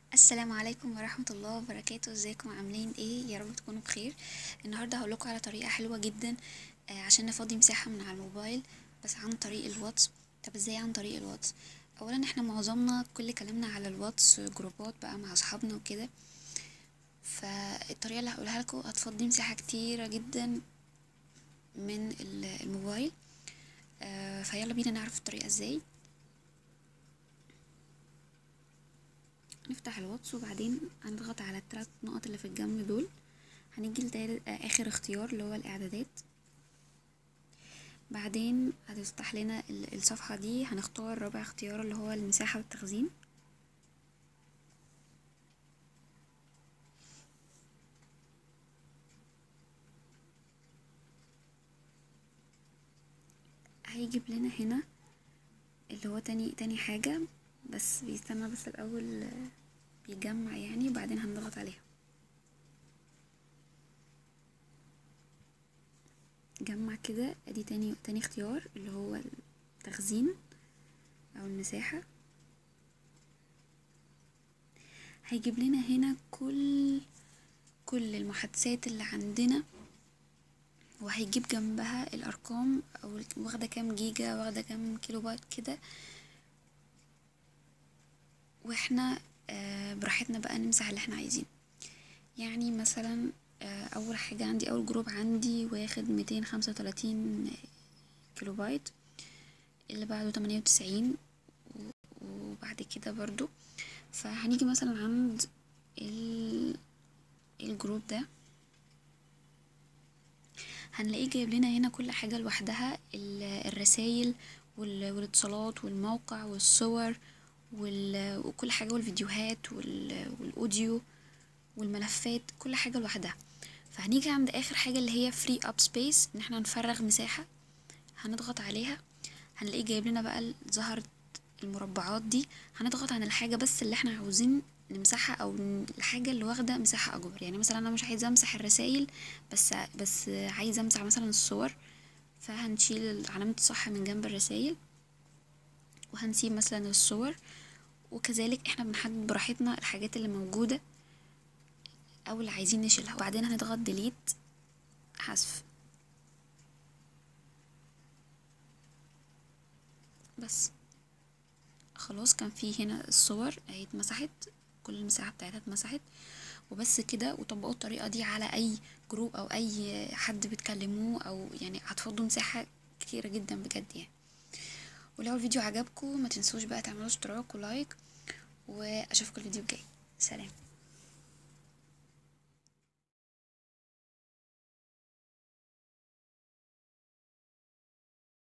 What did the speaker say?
السلام عليكم ورحمة الله وبركاته ازيكم عاملين ايه يا رب تكونوا بخير النهاردة هقولكوا على طريقة حلوة جدا آه، عشان نفضي مساحة من على الموبايل بس عن طريق الواتس طب ازاي عن طريق الواتس اولا احنا معظمنا كل كلامنا على الواتس جروبات بقى مع اصحابنا وكده فالطريقة اللي هقولها لكم هتفضي مساحة كتيرة جدا من ال- الموبايل آه، فيلا بينا نعرف الطريقة ازاي نفتح الواتس وبعدين هنضغط على التلات نقط اللي في الجنب دول هنيجي لتالت آه، اخر اختيار اللي هو الاعدادات بعدين هتفتح لنا ال- الصفحة دي هنختار رابع اختيار اللي هو المساحة والتخزين هيجيب لنا هنا اللي هو تاني تاني حاجة بس بيستنى بس الأول آه، بيجمع يعني وبعدين هنضغط عليها جمع كده ادي تاني تاني اختيار اللي هو التخزين او المساحة هيجيب لنا هنا كل كل المحادثات اللي عندنا وهيجيب جنبها الارقام او واخده كام جيجا واخده كام كيلو بايت كده واحنا آه، براحتنا بقى نمسح اللي احنا عايزينه يعني مثلا آه، اول حاجه عندي اول جروب عندي واخد ميتين خمسة وتلاتين كيلو بايت اللي بعده تمانية وتسعين وبعد كده برضو فهنيجي مثلا عند ال... الجروب ده هنلاقيه جايب لنا هنا كل حاجة لوحدها الرسائل والاتصالات والموقع والصور وال... وكل حاجة والفيديوهات وال... والأوديو والملفات كل حاجة لوحدها فهنيجي عند آخر حاجة اللي هي free up space إن احنا نفرغ مساحة هنضغط عليها هنلاقيه جايب لنا بقى ظهرت المربعات دي هنضغط عن الحاجة بس اللي احنا عاوزين نمسحها او الحاجة اللي واخدة مساحة اكبر يعني مثلا انا مش عايزة امسح الرسائل بس بس عايزة امسح مثلا الصور فهنشيل علامة الصح من جنب الرسائل وهنسيب مثلا الصور وكذلك احنا بنحدد براحتنا الحاجات اللي موجودة او اللي عايزين نشيلها وبعدين هنضغط ديليت حذف بس خلاص كان في هنا الصور اهي اتمسحت كل المساحة بتاعتها اتمسحت وبس كده وطبقوا الطريقة دي على اي جروب او اي حد بتكلموه او يعني هتفضوا مساحة كتيرة جدا بجد يعني ولو الفيديو عجبكم ما تنسوش بقى تعملوا اشتراك ولايك واشوفكم الفيديو الجاي سلام